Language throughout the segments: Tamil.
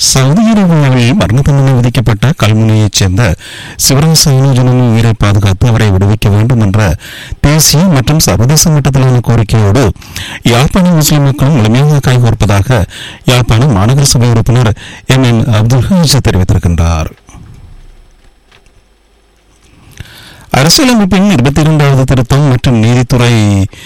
சவுதி அரேபியாவில் மரண தண்டனை விதிக்கப்பட்ட கல்முனையைச் சேர்ந்த சிவராஜ் சைனோஜனின் உயிரை பாதுகாத்து அவரை விடுவிக்க வேண்டும் என்ற தேசிய மற்றும் சர்வதேச மட்டத்திலான கோரிக்கையோடு யாழ்ப்பாண முஸ்லிம் மக்களும் முழுமையாக கைகோர்ப்பதாக யாழ்ப்பாண மாநகர சபை உறுப்பினர் எம் என் அப்துல் ஹாஜ் தெரிவித்திருக்கின்றார் அரசியலமைப்பின் இருபத்தி இரண்டாவது திருத்தம் மற்றும் நீதித்துறை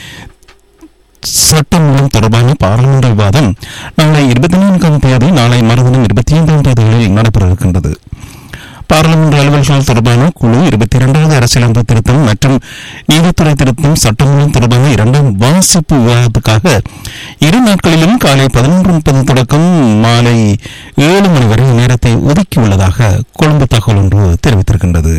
சட்டமூலம் தொடர்பான பாராளுமன்ற விவாதம் நாளை இருபத்தி நான்காம் தேதி நாளை மறுதினம் இருபத்தி ஐந்தாம் தேதிகளில் நடைபெற இருக்கின்றது பாராளுமன்ற அலுவல்கள் தொடர்பான குழு இருபத்தி இரண்டாவது அரசியலமைப்பு திருத்தம் மற்றும் நீதித்துறை திருத்தம் சட்டமூலம் தொடர்பான இரண்டாம் வாசிப்பு விவாதத்துக்காக இரு நாட்களிலும் காலை பதினொன்று முப்பது தொடக்கம் மாலை ஏழு மணி வரை நேரத்தை ஒதுக்கியுள்ளதாக கொழும்பு தகவல் ஒன்று தெரிவித்திருக்கின்றது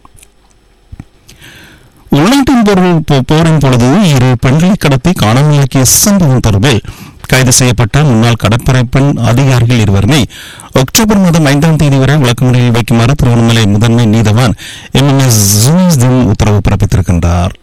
உள்நாட்டின் பொருள் போ- போரின் பொழுது இரு பெண்களை கடத்தி காணாமலாக்கிய சம்பவம் தொடர்பில் கைது செய்யப்பட்ட முன்னாள் கடற்படை பெண் அதிகாரிகள் இருவருமே அக்டோபர் மாதம் ஐந்தாம் தேதி வரை விளக்கமுறையில் வைக்குமாறு திருவண்ணாமலை முதன்மை நீதவான் எம் எம் எஸ் ஜுனீஸ்தீன் உத்தரவு பிறப்பித்திருக்கின்றார்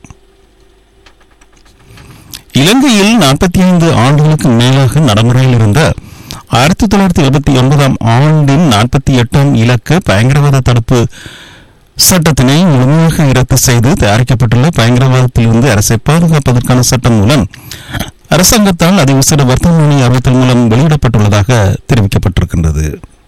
இலங்கையில் நாற்பத்தி ஐந்து ஆண்டுகளுக்கு மேலாக நடைமுறையில் இருந்த ஆயிரத்தி தொள்ளாயிரத்தி எழுபத்தி ஒன்பதாம் ஆண்டின் நாற்பத்தி எட்டாம் இலக்க பயங்கரவாத தடுப்பு சட்டத்தினை முழுமையாக ரத்து செய்து தயாரிக்கப்பட்டுள்ள பயங்கரவாதத்திலிருந்து அரசை பாதுகாப்பதற்கான சட்டம் மூலம் அரசாங்கத்தால் அதிவிசேட வர்த்தமானி அறிவித்தல் மூலம் வெளியிடப்பட்டுள்ளதாக தெரிவிக்கப்பட்டிருக்கின்றது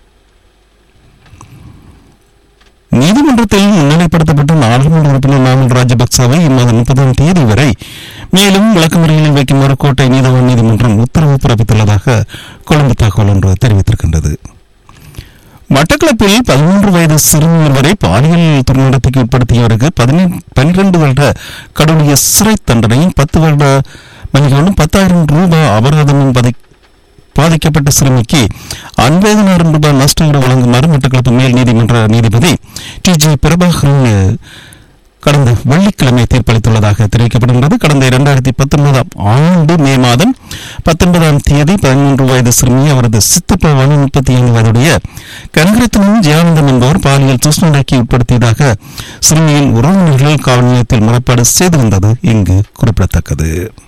நீதிமன்றத்தில் முன்னிலைப்படுத்தப்பட்ட நாடாளுமன்ற உறுப்பினர் நாமல் ராஜபக்சவை இம்மாதம் முப்பதாம் தேதி வரை மேலும் விளக்கமறியலில் வைக்குமாறு கோட்டை நீதவான் நீதிமன்றம் உத்தரவு பிறப்பித்துள்ளதாக கொழும்பு தகவல் ஒன்று தெரிவித்திருக்கின்றது மட்டக்களப்பில் பதிமூன்று வயது சிறுமி ஒருவரை பாலியல் துர்நடத்தைக்கு உட்படுத்தியவருக்கு பனிரெண்டு வருட கடுமைய சிறை தண்டனையும் பத்து வருட மன்னிக்கவும் பத்தாயிரம் ரூபாய் அபராதமும் பதி பாதிக்கப்பட்ட சிறுமிக்கு ஐம்பதாயிரம் ரூபாய் நஷ்டஈடு வழங்குமாறு மட்டக்களப்பு மேல் நீதிமன்ற நீதிபதி டி ஜே பிரபாகரன் கடந்த வெள்ளிக்கிழமை தீர்ப்பளித்துள்ளதாக தெரிவிக்கப்படுகிறது கடந்த இரண்டாயிரத்தி பத்தொன்பதாம் ஆண்டு மே மாதம் பத்தொன்பதாம் தேதி பதிமூன்று வயது சிறுமி அவரது சித்தப்பாவான முப்பத்தி ஐந்து வயதுடைய கனகரத்னம் ஜெயானந்தம் என்பவர் பாலியல் சூழ்நிலைக்கு உட்படுத்தியதாக சிறுமியின் உறவினர்கள் காவல் நிலையத்தில் முறைப்பாடு செய்திருந்தது இங்கு குறிப்பிடத்தக்கது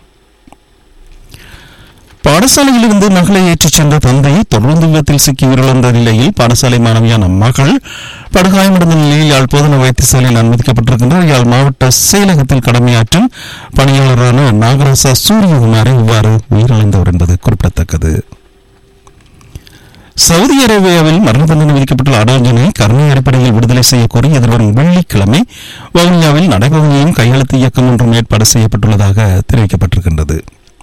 பாடசாலையிலிருந்து மகளை ஏற்றிச் சென்ற தந்தை தொடர்ந்து விபத்தில் சிக்கி உயிரிழந்த நிலையில் பாடசாலை மாணவியான மகள் படுகாயமடைந்த நிலையில் யாழ் போதனா வைத்தியசாலையில் அனுமதிக்கப்பட்டிருக்கின்றார் யாழ் மாவட்ட செயலகத்தில் கடமையாற்றும் பணியாளரான நாகராசா சூரியகுமாரை இவ்வாறு உயிரிழந்தவர் என்பது குறிப்பிடத்தக்கது சவுதி அரேபியாவில் மரண தண்டனை விதிக்கப்பட்டுள்ள அடாஜனை கருணை அடிப்படையில் விடுதலை செய்ய கோரி எதிர்வரும் வெள்ளிக்கிழமை வவுனியாவில் நடைபவனியும் கையெழுத்து இயக்கம் ஒன்றும் ஏற்பாடு செய்யப்பட்டுள்ளதாக தெரிவிக்கப்பட்டிருக்கின்றது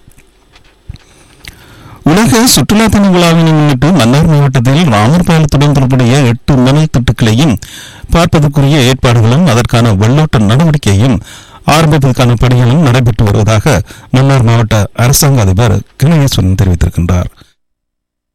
உலக சுற்றுலா தின விழாவினை முன்னிட்டு மன்னார் மாவட்டத்தில் ராமர் பாலத்துடன் தொடர்புடைய எட்டு மனை திட்டுக்களையும் பார்ப்பதற்குரிய ஏற்பாடுகளும் அதற்கான வெள்ளோட்ட நடவடிக்கையும் ஆரம்பிப்பதற்கான பணிகளும் நடைபெற்று வருவதாக மன்னார் மாவட்ட அரசாங்க அதிபர் கணேஸ்வரன் தெரிவித்திருக்கின்றார்